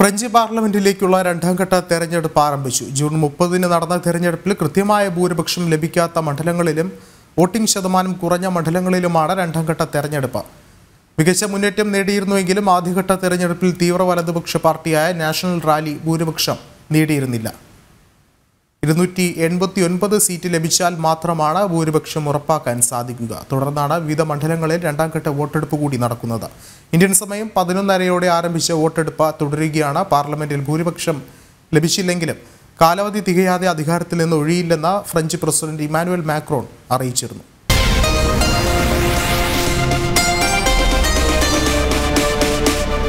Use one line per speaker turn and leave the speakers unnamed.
French പാർലമെന്റിലേക്കുള്ള രണ്ടാം ഘട്ട തെരഞ്ഞെടുപ്പ് ആരംഭിച്ചു ജൂൺ മുപ്പതിന് നടന്ന തെരഞ്ഞെടുപ്പിൽ കൃത്യമായ ഭൂരിപക്ഷം ലഭിക്കാത്ത മണ്ഡലങ്ങളിലും വോട്ടിംഗ് ശതമാനം കുറഞ്ഞ മണ്ഡലങ്ങളിലുമാണ് രണ്ടാം ഘട്ട തെരഞ്ഞെടുപ്പ് മികച്ച മുന്നേറ്റം നേടിയിരുന്നുവെങ്കിലും ആദ്യഘട്ട തെരഞ്ഞെടുപ്പിൽ തീവ്ര വലതുപക്ഷ പാർട്ടിയായ നാഷണൽ റാലി ഭൂരിപക്ഷം നേടിയിരുന്നില്ല ഇരുന്നൂറ്റി എൺപത്തി ഒൻപത് സീറ്റ് ലഭിച്ചാൽ മാത്രമാണ് ഭൂരിപക്ഷം ഉറപ്പാക്കാൻ സാധിക്കുക തുടർന്നാണ് വിവിധ മണ്ഡലങ്ങളിൽ രണ്ടാം ഘട്ട വോട്ടെടുപ്പ് കൂടി നടക്കുന്നത് ഇന്ത്യൻ സമയം പതിനൊന്നരയോടെ ആരംഭിച്ച വോട്ടെടുപ്പ് തുടരുകയാണ് പാർലമെന്റിൽ ഭൂരിപക്ഷം ലഭിച്ചില്ലെങ്കിലും കാലാവധി തികയാതെ അധികാരത്തിൽ നിന്ന് ഒഴിയില്ലെന്ന് ഫ്രഞ്ച് പ്രസിഡന്റ് ഇമാനുവൽ മാക്രോൺ അറിയിച്ചിരുന്നു